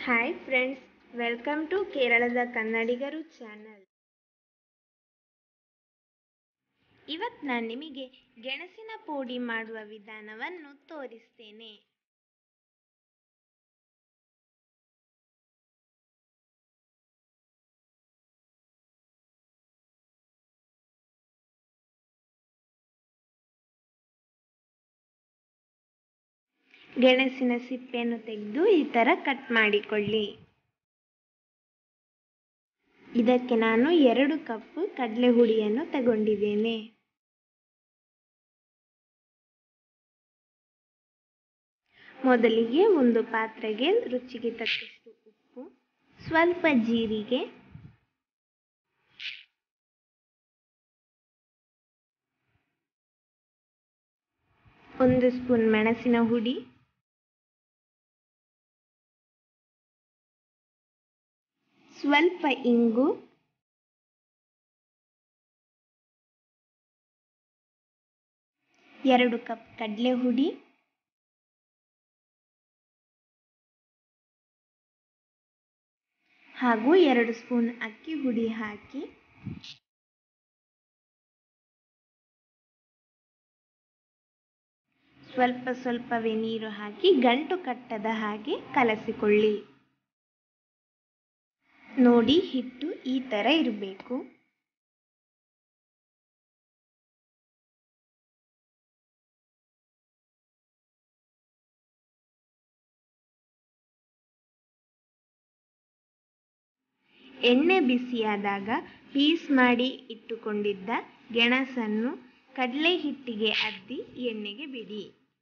hi friends welcome to ಕೇರಳದ ಕನ್ನಡಿಗರು channel ಇವತ್ತು ನಾನು ನಿಮಗೆ ಗೆಣಸಿನ ಪೋಡಿ ಮಾಡುವ ವಿಧಾನವನ್ನು ತೋರಿಸ್ತೇನೆ ಗೆಣಸಿನ ಸಿಪ್ಪೆಯನ್ನು ತೆಗೆದು ಈ ಥರ ಕಟ್ ಮಾಡಿಕೊಳ್ಳಿ ಇದಕ್ಕೆ ನಾನು ಎರಡು ಕಪ್ ಕಡಲೆ ಹುಡಿಯನ್ನು ತಗೊಂಡಿದ್ದೇನೆ ಮೊದಲಿಗೆ ಒಂದು ಪಾತ್ರೆಗೆ ರುಚಿಗೆ ತಕ್ಕಷ್ಟು ಉಪ್ಪು ಸ್ವಲ್ಪ ಜೀರಿಗೆ ಒಂದು ಸ್ಪೂನ್ ಮೆಣಸಿನ ಹುಡಿ ಸ್ವಲ್ಪ ಇಂಗು ಎರಡು ಕಪ್ ಕಡಲೆ ಹುಡಿ ಹಾಗೂ ಎರಡು ಸ್ಪೂನ್ ಅಕ್ಕಿ ಹುಡಿ ಹಾಕಿ ಸ್ವಲ್ಪ ಸ್ವಲ್ಪವೇ ನೀರು ಹಾಕಿ ಗಂಟು ಕಟ್ಟದ ಹಾಗೆ ಕಲಸಿಕೊಳ್ಳಿ ನೋಡಿ ಹಿಟ್ಟು ಈ ಥರ ಇರಬೇಕು ಎಣ್ಣೆ ಬಿಸಿಯಾದಾಗ ಪೀಸ್ ಮಾಡಿ ಇಟ್ಟುಕೊಂಡಿದ್ದ ಗೆಣಸನ್ನು ಕಡಲೆ ಹಿಟ್ಟಿಗೆ ಅದ್ದಿ ಎಣ್ಣೆಗೆ ಬಿಡಿ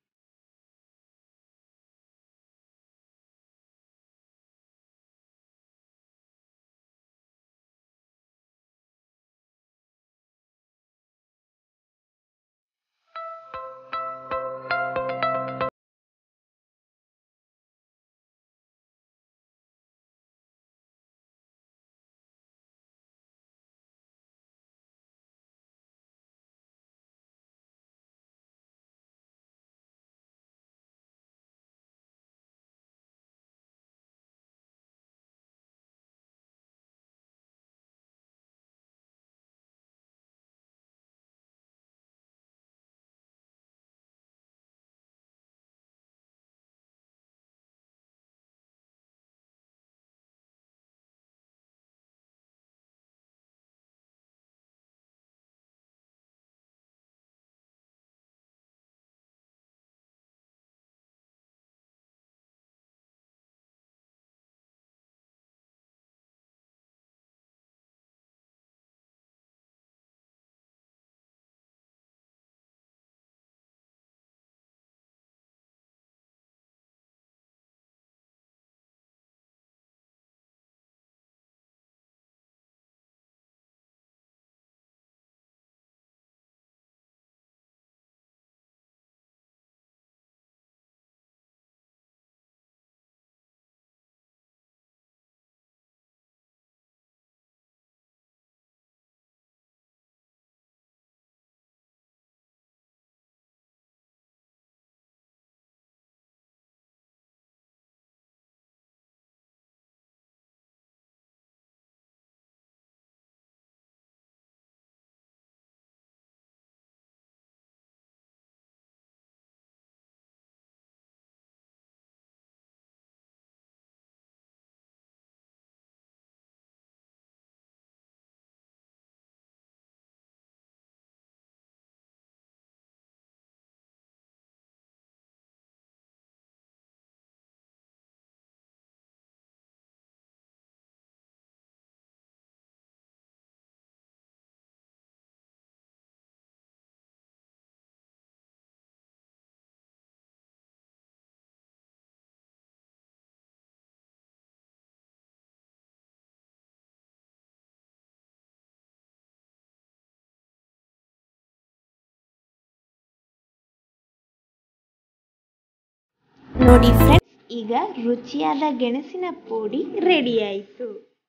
ನೋಡಿ ಫ್ರೆಂಡ್ಸ್ ಈಗ ರುಚಿಯಾದ ಗೆಣಸಿನ ಪುಡಿ ರೆಡಿ ಆಯಿತು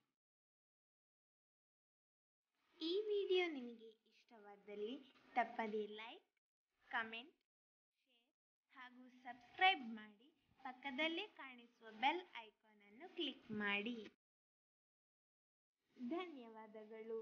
ಈ ವಿಡಿಯೋ ನಿಮಗೆ ಇಷ್ಟವಾದಲ್ಲಿ ತಪ್ಪದೇ ಲೈಕ್ ಕಮೆಂಟ್ ಶೇರ್ ಹಾಗೂ ಸಬ್ಸ್ಕ್ರೈಬ್ ಮಾಡಿ ಪಕ್ಕದಲ್ಲೇ ಕಾಣಿಸುವ ಬೆಲ್ ಐಕಾನ್ ಅನ್ನು ಕ್ಲಿಕ್ ಮಾಡಿ ಧನ್ಯವಾದಗಳು